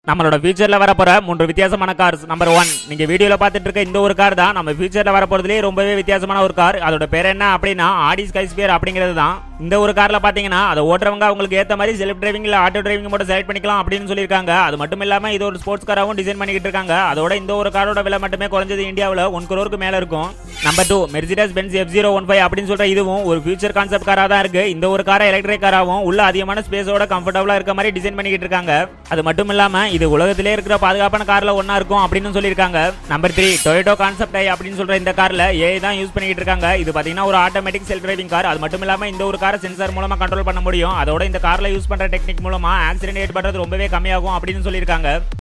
நம்மளோட ஃபியூச்சர்ல வரப்போற மூன்று வித்தியாசமான கார்ஸ் நம்பர் ஒன் நீங்க வீடியோல பார்த்துட்டு இருக்க இந்த ஒரு கார் தான் நம்ம ஃபியூச்சர்ல வரப்போறதுலேயே ரொம்பவே வித்தியாசமான ஒரு கார் அதோட பேர் என்ன அப்படின்னா ஆடி ஸ்கைஸ்பியர் அப்படிங்கிறது தான் இந்த ஒரு கார்ல பாத்தீங்கன்னா அதை ஓட்டுறவங்க அவங்களுக்கு ஏத்த மாதிரி செல்ஃப் டிரைவிங் இல்ல ஆட்டோ டிரைவிங் மட்டும் செலக்ட் பண்ணிக்கலாம் அப்படின்னு சொல்லியிருக்காங்க அது மட்டும் இல்லாம இது ஒரு ஸ்போர்ட்ஸ் காராவும் டிசைன் பண்ணிக்கிட்டு இருக்காங்க அதோட இந்த ஒரு காரோட விலை மட்டுமே குறைஞ்சது இந்தியாவில் ஒன் crore மேல இருக்கும் number two Mercedes Benz F zero one five அப்படின்னு சொல்ற இதுவும் ஒரு ஃபியூச்சர் கான்செப்ட் காரா தான் இருக்கு இந்த ஒரு காரை எலக்ட்ரிக் காராவும் உள்ள அதிகமான ஸ்பேஸோட கம்ஃபர்டபுளா இருக்க மாதிரி டிசைன் பண்ணிக்கிட்டு இருக்காங்க அது மட்டும் இல்லாம இது உலகத்திலே இருக்கிற பாதுகாப்பான கார்ல ஒண்ணா இருக்கும் அப்படின்னு சொல்லியிருக்காங்க number three Toyota concept I அப்படின்னு சொல்ற இந்த கார்ல ஏஐ தான் யூஸ் பண்ணிக்கிட்டு இருக்காங்க இது பாத்தீங்கன்னா ஒரு ஆட்டோமேட்டிக் செல்ஃப் டிரைவிங் கார் அது மட்டும் இல்லாம இந்த ஒரு காரை சென்சார் மூலமா கண்ட்ரோல் பண்ண முடியும் அதோட இந்த கார்ல யூஸ் பண்ற டெக்னிக் மூலமா ஆக்சிடென்ட் ஏற்படுறது ரொம்பவே கம்மியாகும் அப்படின்னு சொல்லியிருக்காங்க